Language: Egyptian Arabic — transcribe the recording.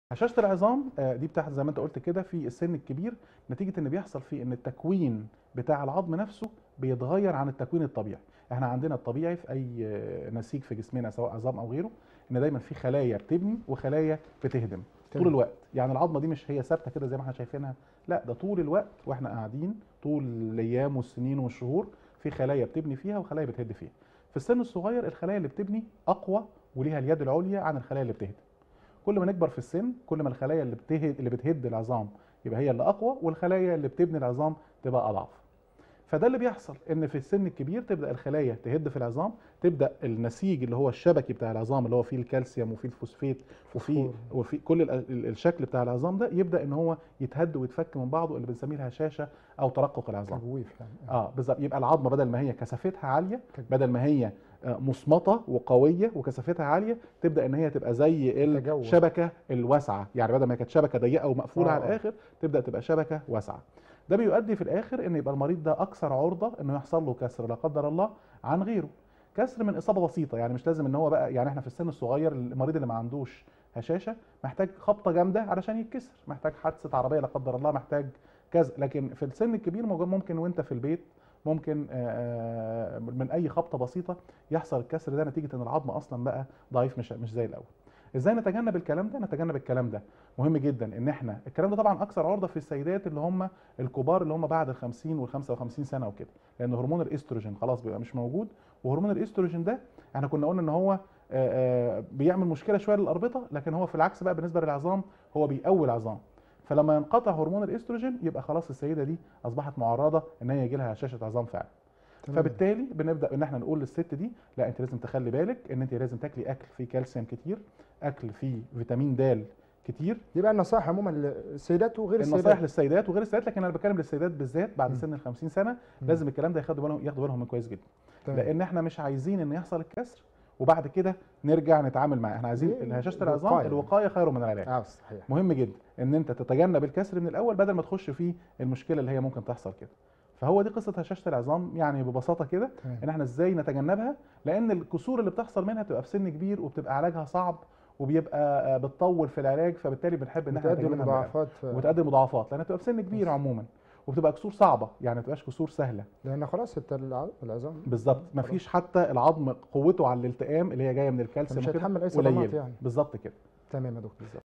هشاشه العظام آه، دي بتحصل زي ما انت قلت كده في السن الكبير نتيجه ان بيحصل فيه ان التكوين بتاع العظم نفسه بيتغير عن التكوين الطبيعي احنا عندنا الطبيعي في اي آه، نسيج في جسمنا سواء عظام او غيره ان دايما في خلايا بتبني وخلايا بتهدم طول تمام. الوقت يعني العظمه دي مش هي ثابته كده زي ما احنا شايفينها لا ده طول الوقت واحنا قاعدين طول الايام والسنين والشهور في خلايا بتبني فيها وخلايا بتهد فيها في السن الصغير الخلايا اللي بتبني اقوى وليها اليد العليا عن الخلايا اللي بتهدم كل ما نكبر في السن كل ما الخلايا اللي بتهد اللي بتهد العظام يبقى هي اللي اقوى والخلايا اللي بتبني العظام تبقى اضعف فده اللي بيحصل ان في السن الكبير تبدا الخلايا تهد في العظام تبدا النسيج اللي هو الشبكي بتاع العظام اللي هو فيه الكالسيوم وفيه الفوسفات وفيه فوسفور. وفي كل ال- ال- الشكل بتاع العظام ده يبدا ان هو يتهد ويتفك من بعضه اللي بنسميه الهشاشه او ترقق العظام تجويف يعني اه بالظبط يبقى العظمه بدل ما هي كثافتها عاليه تج- بدل ما هي آه، مصمطه وقويه وكثافتها عاليه تبدا ان هي تبقى زي تجوف. الشبكه الواسعه يعني بدل ما هي كانت شبكه ضيقه ومقفوله آه، على آه. الاخر تبدا تبقى شبكه واسعه ده بيؤدي في الاخر ان يبقى المريض ده اكثر عرضه انه يحصل له كسر لا قدر الله عن غيره كسر من اصابه بسيطه يعني مش لازم ان هو بقى يعني احنا في السن الصغير المريض اللي ما عندوش هشاشه محتاج خبطه جامده علشان يتكسر محتاج حادثه عربيه لا قدر الله محتاج كذا لكن في السن الكبير موجود- ممكن وانت في البيت ممكن آه، آه، من اي خبطه بسيطه يحصل الكسر ده نتيجه ان العظم اصلا بقى ضعيف مش مش زي الاول ازاي نتجنب الكلام ده نتجنب الكلام ده مهم جدا ان احنا الكلام ده طبعا اكثر عرضه في السيدات اللي هم الكبار اللي هم بعد ال 50 وال 55 سنه وكده لان هرمون الاستروجين خلاص بيبقى مش موجود وهرمون الاستروجين ده احنا كنا قلنا ان هو آه، آه، بيعمل مشكله شويه للاربطه لكن هو في العكس بقى بالنسبه للعظام هو بيقوي العظام فلما ينقطع هرمون الاستروجين يبقى خلاص السيده دي اصبحت معرضه ان هي يجي لها هشاشه عظام فعلا تمام. فبالتالي بنبدا ان احنا نقول للست دي لا انت لازم تخلي بالك ان انت لازم تاكلي اكل فيه كالسيوم كتير اكل فيه فيتامين د كتير يبقى النصائح عموما للسيدات وغير النصايح السيدات للسيدات وغير السيدات لكن انا بتكلم للسيدات بالذات بعد مم. سن ال 50 سنه مم. لازم الكلام ده ياخدوا بالهم ياخدوا بالهم من كويس جدا تمام. لان احنا مش عايزين ان يحصل الكسر وبعد كده نرجع نتعامل معاه احنا عايزين دي هشاشه العظام الوقاية. الوقايه خير من العلاج اه صحيح مهم جدا ان انت تتجنب الكسر من الاول بدل ما تخش في المشكله اللي هي ممكن تحصل كده فهو دي قصه هشاشه العظام يعني ببساطه كده تمام. ان احنا ازاي نتجنبها لان الكسور اللي بتحصل منها بتبقى في سن كبير وبتبقى علاجها صعب وبيبقى آه، بتطول في العلاج فبالتالي بنحب ان احنا بتؤدي نتجنبها من الأول. لمضاعفات آه، وتؤدي مضاعفات لانها بتبقى في سن كبير بس. عموما وبتبقى كسور صعبه يعني ما تبقاش كسور سهله لان خلاص الت- الع- العظام بالظبط ما خلاص. فيش حتى العظم قوته على الالتئام اللي هي جايه من الكالسيوم فمش وكده هيتحمل اي صدمات قليله يعني بالظبط كده تمام يا دكتور بالظبط